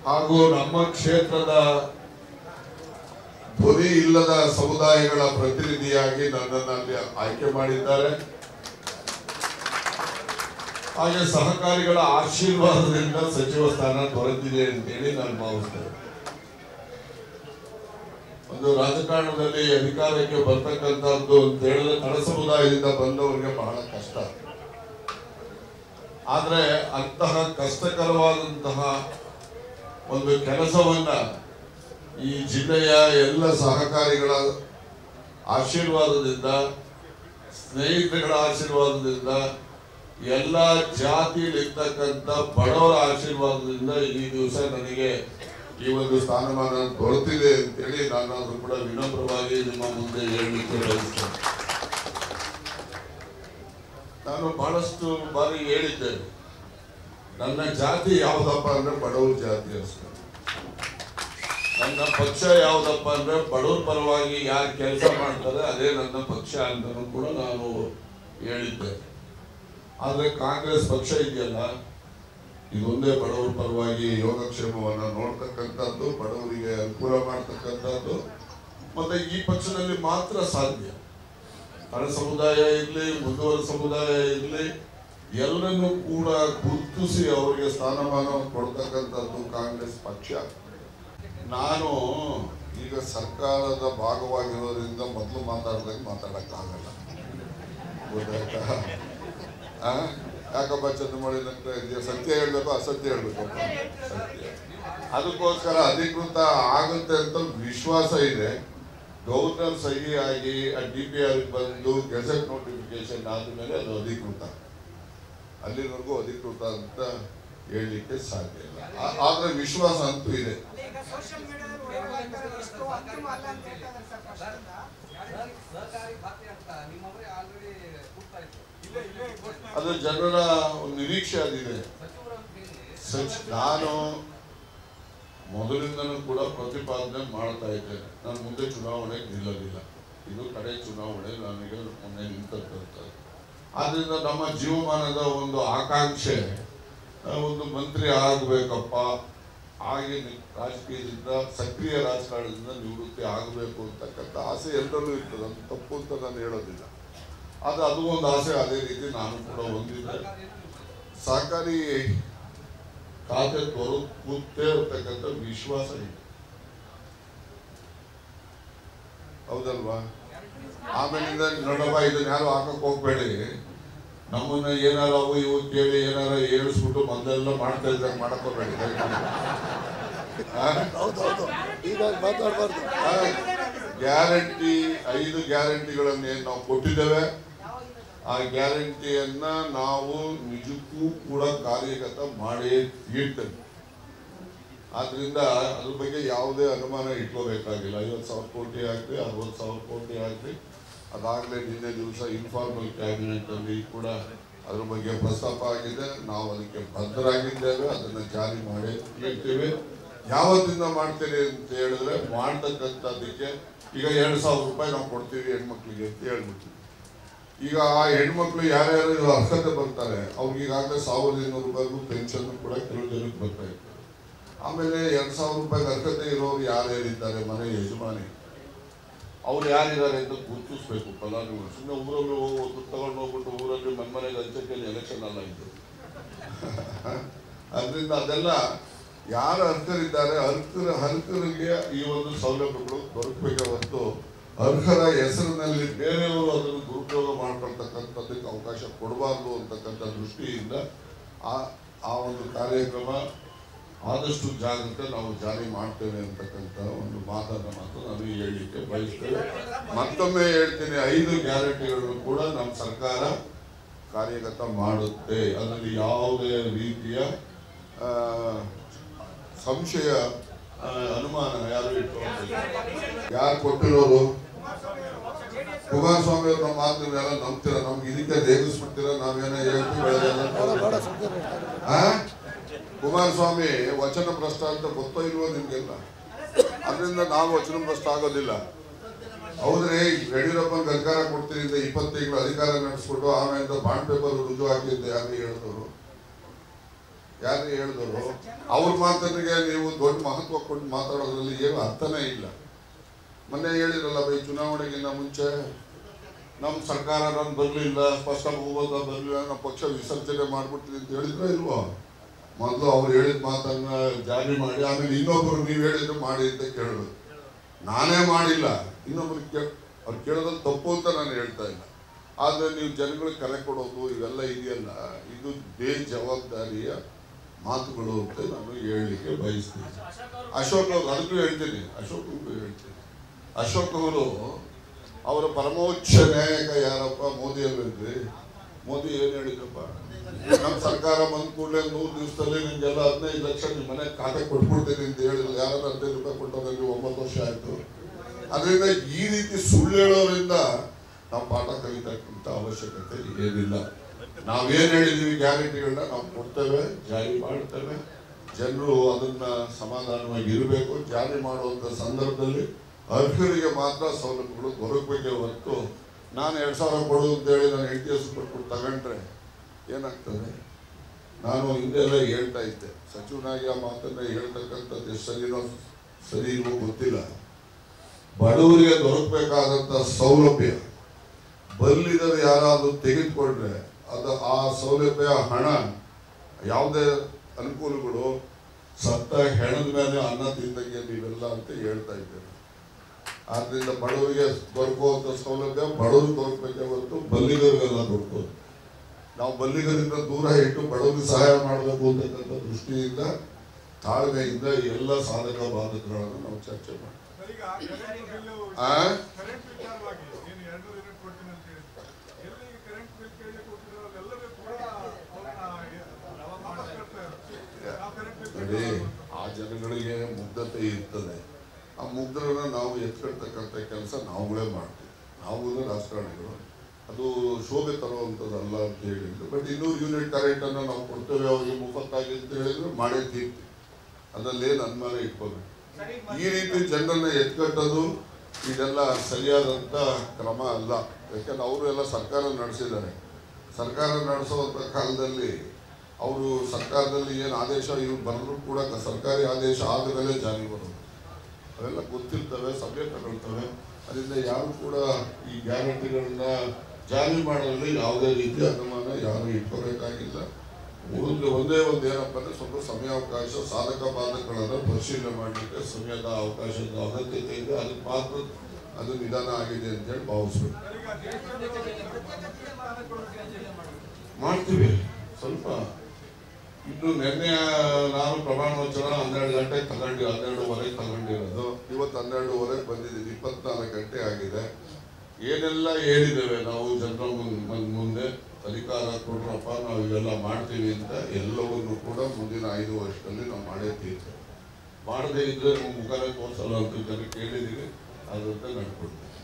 ಹಾಗೂ ನಮ್ಮ ಕ್ಷೇತ್ರದ ಧ್ವನಿ ಇಲ್ಲದ ಸಮುದಾಯಗಳ ಪ್ರತಿನಿಧಿಯಾಗಿ ನನ್ನನ್ನು ಅಲ್ಲಿ ಆಯ್ಕೆ ಮಾಡಿದ್ದಾರೆ ಹಾಗೆ ಸಹಕಾರಿಗಳ ಆಶೀರ್ವಾದದಿಂದ ಸಚಿವ ಸ್ಥಾನ ದೊರೆತಿದೆ ಅಂತೇಳಿ ನಾನು ಭಾವಿಸ್ತೇನೆ ಒಂದು ರಾಜಕಾರಣದಲ್ಲಿ ಅಧಿಕಾರಕ್ಕೆ ಬರ್ತಕ್ಕಂಥದ್ದು ಅಂತ ಹೇಳಿದ್ರೆ ತಳ ಸಮುದಾಯದಿಂದ ಬಂದವರಿಗೆ ಬಹಳ ಕಷ್ಟ ಆದ್ರೆ ಅಂತಹ ಕಷ್ಟಕರವಾದಂತಹ ಒಂದು ಕೆಲಸವನ್ನ ಈ ಜಿಲ್ಲೆಯ ಎಲ್ಲ ಸಹಕಾರಿಗಳ ಆಶೀರ್ವಾದದಿಂದ ಸ್ನೇಹಿತರುಗಳ ಆಶೀರ್ವಾದದಿಂದ ಎಲ್ಲ ಜಾತಿಯಲ್ಲಿರ್ತಕ್ಕಂಥ ಬಡವರ ಆಶೀರ್ವಾದದಿಂದ ಈ ದಿವಸ ನನಗೆ ಈ ಒಂದು ಸ್ಥಾನಮಾನ ದೊರೆತಿದೆ ಅಂತೇಳಿ ನಾನಾದ್ರೂ ಕೂಡ ವಿನಮ್ರವಾಗಿ ನಿಮ್ಮ ಮುಂದೆ ಹೇಳಲಿಕ್ಕೆ ಬಯಸ್ತೇನೆ ನಾನು ಬಹಳಷ್ಟು ಬಾರಿ ಹೇಳಿದ್ದೇನೆ ನನ್ನ ಜಾತಿ ಯಾವುದಪ್ಪ ಅಂದ್ರೆ ಬಡವ್ರ ಜಾತಿ ಅಷ್ಟೇ ನನ್ನ ಪಕ್ಷ ಯಾವುದಪ್ಪ ಅಂದ್ರೆ ಬಡವ್ರ ಪರವಾಗಿ ಯಾರು ಕೆಲಸ ಮಾಡ್ತಾರೆ ಅದೇ ನನ್ನ ಪಕ್ಷ ಅಂತಲೂ ಕೂಡ ನಾನು ಹೇಳಿದ್ದೆ ಆದ್ರೆ ಕಾಂಗ್ರೆಸ್ ಪಕ್ಷ ಇದೆಯಲ್ಲ ಇದೊಂದೇ ಬಡವರ ಪರವಾಗಿ ಯೋಗಕ್ಷೇಮವನ್ನ ನೋಡ್ತಕ್ಕಂಥದ್ದು ಬಡವರಿಗೆ ಅನುಕೂಲ ಮಾಡ್ತಕ್ಕಂಥದ್ದು ಮತ್ತೆ ಈ ಪಕ್ಷದಲ್ಲಿ ಮಾತ್ರ ಸಾಧ್ಯ ಹಣ ಸಮುದಾಯ ಇರಲಿ ಮುಂದುವರ ಸಮುದಾಯ ಇರಲಿ ಎಲ್ಲರನ್ನೂ ಕೂಡ ಗುರುತಿಸಿ ಅವರಿಗೆ ಸ್ಥಾನಮಾನ ಕೊಡ್ತಕ್ಕಂಥದ್ದು ಕಾಂಗ್ರೆಸ್ ಪಕ್ಷ ನಾನು ಈಗ ಸರ್ಕಾರದ ಭಾಗವಾಗಿರೋದ್ರಿಂದ ಮೊದಲು ಮಾತಾಡಿದಾಗ ಮಾತಾಡಕ್ಕಾಗಲ್ಲ ಗೊತ್ತಾಯ್ತಾ ಆ? ಯಾಕಪ್ಪ ಚಂದ್ರಮೌಳಿ ನಂತರ ಇದೆಯಾ ಸತ್ಯ ಹೇಳ್ಬೇಕು ಅಸತ್ಯ ಹೇಳ್ಬೇಕಪ್ಪ ಸತ್ಯ ಅದಕ್ಕೋಸ್ಕರ ಅಧಿಕೃತ ಆಗುತ್ತೆ ಅಂತ ವಿಶ್ವಾಸ ಇದೆ ಗವರ್ನರ್ ಸಹಿ ಆಗಿ ಡಿ ಪಿ ಆರ್ ಬಂದು ಗೆಜೆಟ್ ನೋಟಿಫಿಕೇಶನ್ ಆದ್ಮೇಲೆ ಅದು ಅಧಿಕೃತ ಅಲ್ಲಿವರೆಗೂ ಅಧಿಕೃತ ಅಂತ ಹೇಳಲಿಕ್ಕೆ ಸಾಧ್ಯ ಇಲ್ಲ ಆ- ಆದ್ರೆ ವಿಶ್ವಾಸ ಅಂತೂ ಇದೆ ಈಗ ಸೋಷಿಯಲ್ ಮೀಡಿಯಾದಲ್ಲಿ ವೈರಲ್ ಆಗ್ತಾರೆ ಎಷ್ಟು ಅಂತಿಮ ಅಲ್ಲ ಅಂತ ಹೇಳ್ತಾ ಇದ್ದಾರೆ ಸರ್ ಫಸ್ಟಿಂದ ಸಹಕಾರಿ ಖಾತೆ ಅಂತ ನಿಮ್ಮವರೇ ಆಲ್ರೆಡಿ ಕೂಗ್ತಾ ಇತ್ತು ಅದು ಜನರ ಒಂದು ನಿರೀಕ್ಷೆ ಅದಿದೆ ಸಚಿವರು ಅಂತ ಹೇಳಿ ಸಚ್ ನಾನು ಮೊದಲಿಂದನೂ ಕೂಡ ಪ್ರತಿಪಾದನೆ ಮಾಡ್ತಾ ಇದ್ದೇನೆ ನಾನು ಮುಂದೆ ಚುನಾವಣೆಗೆ ನಿಲ್ಲಲಿಲ್ಲ ಇದು ಕಡೆ ಚುನಾವಣೆ ನನಗೆ ಮೊನ್ನೆ ನಿಂತಕ್ಕಂಥದ್ದು ಆದ್ರಿಂದ ನಮ್ಮ ಜೀವಮಾನದ ಒಂದು ಆಕಾಂಕ್ಷೆ ಆ, ಒಂದು ಮಂತ್ರಿ ಆಗಬೇಕಪ್ಪ ಹಾಗೆ ನಿ- ರಾಜಕೀಯದಿಂದ ಸಕ್ರಿಯ ರಾಜಕಾರಣದಿಂದ ನಿವೃತ್ತಿ ಆಗಬೇಕು ಅಂತಕ್ಕಂಥ ಆಸೆ ಎಲ್ಲರಲ್ಲೂ ಇರ್ತದೆ ಅದು ತಪ್ಪು ಅಂತ ನಾನು ಹೇಳೋದಿಲ್ಲ ಅದು ಅದು ಒಂದು ಆಸೆ ಅದೇ ರೀತಿ ನಾನು ಕೂಡ ಹೊಂದಿದ್ದೆ ಸಹಕಾರಿ ಖಾತೆ ದೊರಕುತ್ತೆ ಅಂತಕ್ಕಂಥ ವಿಶ್ವಾಸ ಇದೆ ಹೌದಲ್ವಾ ಆಮೇಲಿಂದ ನೋಡಪ್ಪ ಇದನ್ನ ಯಾರು ಹಾಕಕ್ ಹೋಗ್ಬೇಡಿ ನಮ್ಮನ್ನ ಏನಾರ ಅವು ಇವು ಕೇಳಿ ಏನಾರ ಏಳಿಸ್ಬಿಟ್ಟು ಮೊದಲೆಲ್ಲ ಮಾಡ್ತಾ ಇದ್ದಾಗ ಮಾಡಕ್ ಹೋಗ್ಬೇಡಿ ಹೌದೌದು ಈಗ ಮಾತಾಡಬಾರ್ದು ಗ್ಯಾರಂಟಿ ಐದು ಗ್ಯಾರಂಟಿಗಳನ್ನ ಏನ್ ನಾವು ಕೊಟ್ಟಿದ್ದೇವೆ ಆ ಗ್ಯಾರಂಟಿಯನ್ನ ನಾವು ನಿಜಕ್ಕೂ ಕೂಡ ಕಾರ್ಯಗತ ಮಾಡೇ ತೀರ್ತೇವೆ ಆದ್ರಿಂದ ಅದ್ರ ಬಗ್ಗೆ ಯಾವುದೇ ಅನುಮಾನ ಇಟ್ಕೋಬೇಕಾಗಿಲ್ಲ ಐವತ್ತು ಸಾವಿರ ಕೋಟಿ ಆಗಲಿ ಅರವತ್ತು ಸಾವಿರ ಕೋಟಿ ಆಗಲಿ ಅದಾಗಲೇ ನಿನ್ನೆ ದಿವಸ ಇನ್ಫಾರ್ಮಲ್ ಕ್ಯಾಬಿನೆಟ್ ಅಲ್ಲಿ ಕೂಡ ಅದ್ರ ಬಗ್ಗೆ ಪ್ರಸ್ತಾಪ ಆಗಿದೆ ನಾವು ಅದಕ್ಕೆ ಬದ್ಧರಾಗಿದ್ದೇವೆ ಅದನ್ನ ಜಾರಿ ಮಾಡಿ ಹೇಳ್ತೇವೆ ಯಾವತ್ತಿಂದ ಮಾಡ್ತೀರಿ ಅಂತ ಹೇಳಿದ್ರೆ ಮಾಡ್ತಕ್ಕಂಥದ್ದಕ್ಕೆ ಈಗ ಎರಡು ಸಾವಿರ ರೂಪಾಯಿ ನಾವು ಕೊಡ್ತೀವಿ ಹೆಣ್ಮಕ್ಳಿಗೆ ಅಂತ ಹೇಳ್ಬಿಡ್ತೀವಿ ಈಗ ಆ ಹೆಣ್ಮಕ್ಳು ಯಾರ್ಯಾರು ಇದು ಅರ್ಹತೆ ಬರ್ತಾರೆ ಅವ್ರಿಗೆ ಈಗಾಗಲೇ ಸಾವಿರದ ಇನ್ನೂರು ರೂಪಾಯಿಗೂ ಪೆನ್ಷನ್ ಕೂಡ ಕೆಲವು ಜನಕ್ಕೆ ಬರ್ತಾ ಇತ್ತು ಆಮೇಲೆ ಎರಡ್ ಸಾವಿರ ರೂಪಾಯಿ ಅರ್ಹತೆ ಇರೋರು ಯಾರ್ಯಾರಿದ್ದಾರೆ ಮನೆ ಯಜಮಾನಿ ಅವ್ರು ಯಾರಿದ್ದಾರೆ ಅಂತ ಗುರುತಿಸ್ಬೇಕು ಫಲಾನುಭವಿ ಸುಮ್ಮನೆ ಊರಲ್ಲಿ ಹೋಗಿ ತಗೊಂಡು ಹೋಗ್ಬಿಟ್ಟು ಊರಲ್ಲಿ ಮನ್ಮನೆಗೆ ಹಂಚಕ್ಕೆ ಎಲೆಕ್ಷನ್ ಅಲ್ಲ ಇದು ಅದರಿಂದ ಅದೆಲ್ಲ ಯಾರು ಅರ್ಹರಿದ್ದಾರೆ ಅರ್ಹರ ಅರ್ಹರಿಗೆ ಈ ಒಂದು ಸೌಲಭ್ಯಗಳು ದೊರಕಬೇಕೆ ಹೊರತು ಅರ್ಹರ ಹೆಸರಿನಲ್ಲಿ ಬೇರೆಯವರು ಅದನ್ನು ದುರುಪಯೋಗ ಮಾಡ್ಕೊಳ್ತಕ್ಕಂಥದ್ದಕ್ಕೆ ಅವಕಾಶ ಕೊಡಬಾರ್ದು ಅಂತಕ್ಕಂಥ ದೃಷ್ಟಿಯಿಂದ ಆ ಆ ಒಂದು ಕಾರ್ಯಕ್ರಮ ಆದಷ್ಟು ಜಾಗ್ರತೆ ನಾವು ಜಾರಿ ಮಾಡ್ತೇವೆ ಅಂತಕ್ಕಂಥ ಒಂದು ಮಾತನ್ನ ಮಾತ್ರ ನಾನು ಹೇಳಲಿಕ್ಕೆ ಬಯಸ್ತೇವೆ ಮತ್ತೊಮ್ಮೆ ಹೇಳ್ತೀನಿ ಐದು ಗ್ಯಾರಂಟಿಗಳನ್ನು ಕೂಡ ನಮ್ಮ ಸರ್ಕಾರ ಕಾರ್ಯಗತ ಮಾಡುತ್ತೆ ಅದರಲ್ಲಿ ಯಾವುದೇ ರೀತಿಯ ಆ, ಸಂಶಯ ಆ, ಅನುಮಾನ ಯಾರು ಇಟ್ಕೊಂಡಿಲ್ಲ ಯಾರು ಕೊಟ್ಟಿರೋರು ಕುಮಾರಸ್ವಾಮಿ ಅವ್ರ ನಮ್ಮ ಮಾತನ್ನೆಲ್ಲ ನಂಬ್ತೀರ ನಮ್ಗೆ ಇದಕ್ಕೆ ರೇಗಿಸ್ಬಿಡ್ತೀರ ನಾವೇನೋ ಹೇಳ್ತೀವಿ ಬೇಡ ಬೆಳೆದೆಲ್ಲ ಬೇಡ ಸುಮ್ಮನೆ ಇರ್ತಾರೆ. ಆ? ಕುಮಾರಸ್ವಾಮಿ ವಚನ ಭ್ರಷ್ಟ ಅಂತ ಗೊತ್ತೋ ಇಲ್ವೋ ನಿಮ್ಗೆಲ್ಲ ಅದರಿಂದ ನಾವು ವಚನ ಭ್ರಷ್ಟ ಆಗೋದಿಲ್ಲ ಹೌದ್ರಿ ಯಡಿಯೂರಪ್ಪನ ಅಧಿಕಾರ ಕೊಡ್ತೀನಿ ಅಂತ ಇಪ್ಪತ್ತು ತಿಂಗಳು ಅಧಿಕಾರ ನಡೆಸ್ಬಿಟ್ಟು ಆಮೇಲೆ ಬಾಂಡ್ ಪೇಪರ್ ರುಜು ಹಾಕಿ ಅಂತ ಯಾರು ಹೇಳಿದವರು ಯಾರು ಹೇಳಿದ್ರು ಅವ್ರ ಮಾತನಿಗೆ ನೀವು ದೊಡ್ಡ ಮಹತ್ವ ಕೊಟ್ಟು ಮಾತಾಡೋದ್ರಲ್ಲಿ ಏನು ಅರ್ಥನೇ ಇಲ್ಲ ಮೊನ್ನೆ ಹೇಳಿದ್ರಲ್ಲ ಬೈ ಚುನಾವಣೆಗಿಂತ ಮುಂಚೆ ನಮ್ಮ ಸರ್ಕಾರ ನಾನು ಬರಲಿಲ್ಲ ಸ್ಪಷ್ಟ ಬಹುಮತ ಬರಲಿಲ್ಲ ನಮ್ಮ ಪಕ್ಷ ವಿಸರ್ಜನೆ ಮಾಡ್ಬಿಡ್ತೀನಿ ಅಂತ ಹೇಳಿದ್ರೆ ಇಲ್ವೋ ಮೊದಲು ಅವ್ರು ಹೇಳಿದ ಮಾತನ್ನ ಜಾರಿ ಮಾಡಿ ಆಮೇಲೆ ಇನ್ನೊಬ್ಬರು ನೀವು ಹೇಳಿದ್ರು ಮಾಡಿ ಅಂತ ಕೇಳಬೇಕು ನಾನೇ ಮಾಡಿಲ್ಲ ಇನ್ನೊಬ್ರು ಕೇ ಅವ್ರು ಕೇಳೋದು ತಪ್ಪು ಅಂತ ನಾನು ಹೇಳ್ತಾ ಇಲ್ಲ ಆದರೆ ನೀವು ಜನಗಳಿಗೆ ಕರೆ ಕೊಡೋದು ಇವೆಲ್ಲ ಇದೆಯಲ್ಲ ಇದು ಬೇಜವಾಬ್ದಾರಿಯ ಮಾತುಗಳು ಅಂತ ನಾನು ಹೇಳಲಿಕ್ಕೆ ಬಯಸ್ತೀನಿ ಅಶೋಕ್ ಅವರು ಅದಕ್ಕೂ ಹೇಳ್ತೀನಿ ಅಶೋಕ್ ಅವ್ರಿಗೂ ಹೇಳ್ತೀನಿ ಅಶೋಕ್ ಅವರು ಅವರ ಪರಮೋಚ್ಚ ನ್ಯಾಯಕ ಯಾರಪ್ಪ ಮೋದಿ ಅವರಿದ್ರಿ ಮೋದಿ ಏನು ಹೇಳಿದ್ರಪ್ಪ ನಮ್ಮ ಸರ್ಕಾರ ಬಂದ ಕೂಡಲೇ ನೂರು ದಿವಸದಲ್ಲಿ ನಿಮ್ಗೆಲ್ಲ ಹದಿನೈದು ಲಕ್ಷ ನಿಮ್ಮ ಮನೆ ಖಾತೆ ಕೊಟ್ಬಿಡ್ತೀನಿ ಅಂತ ಹೇಳಿದ್ರು ಯಾರು ಹದಿನೈದು ರೂಪಾಯಿ ಕೊಟ್ಟೋದ್ರಲ್ಲಿ ಒಂಬತ್ತು ವರ್ಷ ಆಯ್ತು ಅದರಿಂದ ಈ ರೀತಿ ಸುಳ್ಳು ಹೇಳೋದ್ರಿಂದ ನಾವು ಪಾಠ ಕಲಿತಕ್ಕಂಥ ಅವಶ್ಯಕತೆ ಏನಿಲ್ಲ ನಾವೇನ್ ಹೇಳಿದೀವಿ ಗ್ಯಾರಂಟಿಗಳನ್ನ ನಾವು ಕೊಡ್ತೇವೆ ಜಾರಿ ಮಾಡ್ತೇವೆ ಜನರು ಅದನ್ನ ಸಮಾಧಾನವಾಗಿ ಇರಬೇಕು ಜಾರಿ ಮಾಡುವಂತ ಸಂದರ್ಭದಲ್ಲಿ ಅರ್ಹರಿಗೆ ಮಾತ್ರ ಸೌಲಭ್ಯಗಳು ದೊರಕಬೇಕೇ ಹೊರತು ನಾನು ಎರಡ್ ಸಾವಿರ ಕೊಡು ಅಂತೇಳಿ ನಾನು ಹೆಂಡತಿ ಹೆಸರು ಕೊಟ್ಬಿಟ್ಟು ತಗೊಂಡ್ರೆ ಏನಾಗ್ತದೆ ನಾನು ಹಿಂದೆಲ್ಲ ಹೇಳ್ತಾ ಇದ್ದೆ ಸಚಿವನಾಗಿ ಆ ಮಾತನ್ನ ಹೇಳ್ತಕ್ಕಂಥದ್ದು ಎಷ್ಟು ಸರಿನೋ ಸರಿ ಇಲ್ವೋ ಗೊತ್ತಿಲ್ಲ ಬಡವರಿಗೆ ದೊರಕಬೇಕಾದಂತ ಸೌಲಭ್ಯ ಬಲ್ಲಿದರು ಯಾರಾದ್ರೂ ತೆಗೆದುಕೊಂಡ್ರೆ ಅದು ಆ ಸೌಲಭ್ಯ ಹಣ ಯಾವುದೇ ಅನುಕೂಲಗಳು ಸತ್ತ ಹೆಣದ ಮೇಲೆ ಅನ್ನ ತಿಂದಂಗೆ ನೀವೆಲ್ಲ ಅಂತ ಹೇಳ್ತಾ ಇದ್ದೇನೆ ಆದ್ರಿಂದ ಬಡವರಿಗೆ ದೊರಕುವಂತ ಸೌಲಭ್ಯ ಬಡವರು ದೊರಕಬೇಕೆ ಹೊರತು ಬಲ್ಲಿಗರಿಗೆಲ್ಲ ದೊರಕೋದು ನಾವು ಬಲ್ಲಿಗರಿಂದ ದೂರ ಇಟ್ಟು ಬಡವರಿಗೆ ಸಹಾಯ ಮಾಡಬೇಕು ಅಂತಕ್ಕಂಥ ದೃಷ್ಟಿಯಿಂದ ತಾಳ್ಮೆಯಿಂದ ಎಲ್ಲ ಸಾಧಕ ಬಾಧಕಗಳನ್ನು ನಾವು ಚರ್ಚೆ ಮಾಡ್ತೀವಿ ಈಗ ಕರೆಂಟ್ ಬಿಲ್ಲು ಆ? ಕರೆಂಟ್ ವಿಚಾರವಾಗಿ ಏನು ಎರಡು ಯೂನಿಟ್ ಕೊಡ್ತೀನಿ ಅಂತ ಹೇಳಿ ಎಲ್ಲಿ ಕರೆಂಟ್ ಬಿಲ್ ಕೇಳಿ ಕೊಟ್ಟಿರೋರೆಲ್ಲರೂ ಕೂಡ ಅವ್ರನ್ನ ಮಾಡ್ತಾ ಇರ್ತಾರೆ ನಾವು ಕರೆಂಟ್ ಬಿಲ್ ನೋಡಿ ಆ ಜನಗಳಿಗೆ ಮುಗ್ಧತೆ ಇರ್ತದೆ ಆ ಮುಗ್ಧರನ್ನ ನಾವು ಎತ್ಕೊಳ್ತಕ್ಕಂಥ ಕೆಲಸ ನಾವುಗಳೇ ಮಾಡ್ತೀವಿ ನಾವು ರಾಜಕಾರಣಿಗಳು ಅದು ಶೋಭೆ ತರುವಂಥದ್ದಲ್ಲ ಅಂತ ಹೇಳಿದ್ರು ಬಟ್ ಇನ್ನೂರು ಯೂನಿಟ್ ಕರೆಂಟ್ ಅನ್ನು ನಾವು ಕೊಡ್ತೇವೆ ಅವ್ರಿಗೆ ಮುಫತ್ತಾಗಿ ಅಂತ ಹೇಳಿದ್ರೆ ಮಾಡೇ ತೀರ್ತೀವಿ ಅದರಲ್ಲೇನು ಅನುಮಾನ ಇಟ್ಕೋಬೇಕು ಈ ರೀತಿ ಜನರನ್ನ ಎತ್ಕಟ್ಟೋದು ಇದೆಲ್ಲ ಸರಿಯಾದಂಥ ಕ್ರಮ ಅಲ್ಲ ಯಾಕಂದ್ರೆ ಅವರು ಎಲ್ಲ ಸರ್ಕಾರ ನಡೆಸಿದ್ದಾರೆ ಸರ್ಕಾರ ನಡೆಸುವಂಥ ಕಾಲದಲ್ಲಿ ಅವರು ಸರ್ಕಾರದಲ್ಲಿ ಏನು ಆದೇಶ ಇವ್ರು ಬರೆದ್ರು ಕೂಡ ಕ- ಸರ್ಕಾರಿ ಆದೇಶ ಆಗದಲ್ಲೇ ಜಾರಿ ಬರೋದು ಅವೆಲ್ಲ ಗೊತ್ತಿರ್ತವೆ ಸಭೆ ತಗೊಳ್ತವೆ ಅದರಿಂದ ಯಾರು ಕೂಡ ಈ ಗ್ಯಾರಂಟಿಗಳನ್ನ ಜಾರಿ ಮಾಡೋದ್ರಲ್ಲಿ ಯಾವುದೇ ರೀತಿ ಅನುಮಾನ ಯಾರು ಇಟ್ಕೋಬೇಕಾಗಿಲ್ಲ ಒಂದು ಒಂದೇ ಒಂದು ಏನಪ್ಪ ಅಂದ್ರೆ ಸ್ವಲ್ಪ ಸಮಯಾವಕಾಶ ಸಾಧಕ ಬಾಧಕಗಳನ್ನು ಪರಿಶೀಲನೆ ಮಾಡಲಿಕ್ಕೆ ಸಮಯದ ಅವಕಾಶದ ಅಗತ್ಯತೆ ಇದೆ ಅದಕ್ಕೆ ಮಾತ್ರ ಅದು ನಿಧಾನ ಆಗಿದೆ ಅಂತೇಳಿ ಭಾವಿಸ್ಬೇಕು ಈಗ ದೇಶದಲ್ಲಿ ಸ್ಥಾನ ಕೊಡೋಕೆ ಮಾಡ್ತೀವಿ ಸ್ವಲ್ಪ ಇನ್ನು ನಿನ್ನೆ ನಾನು ಪ್ರಮಾಣ ವಚನ ಹನ್ನೆರಡು ಗಂಟೆ ತಗೊಂಡು ಹನ್ನೆರಡುವರೆಗೆ ತಗೊಂಡಿರೋದು ಇವತ್ತು ಹನ್ನೆರಡುವರೆಗೆ ಬಂದಿದ್ದೀವಿ ಇಪ್ಪತ್ನಾಲ್ಕು ಗಂಟೆ ಆಗಿದೆ ಏನೆಲ್ಲ ಹೇಳಿದ್ದೇವೆ ನಾವು ಜನರ ಮುನ್- ಮುನ್- ಮುಂದೆ ಅಧಿಕಾರ ಕೊಡ್ರಪ್ಪ ನಾವು ಇವೆಲ್ಲ ಮಾಡ್ತೀವಿ ಅಂತ ಎಲ್ಲವನ್ನು ಕೂಡ ಮುಂದಿನ ಐದು ವರ್ಷದಲ್ಲಿ ನಾವು ಮಾಡೇ ತೀರ್ತೇವೆ ಮಾಡದೇ ಇದ್ರೆ ನಮ್ಮ ಮುಖನೇ ತೋರಿಸಲ್ಲ ಅಂತ ಜನ ಕೇಳಿದ್ದೀವಿ ಅದಂತೆ ನಡ್ಕೊಡ್ತೀವಿ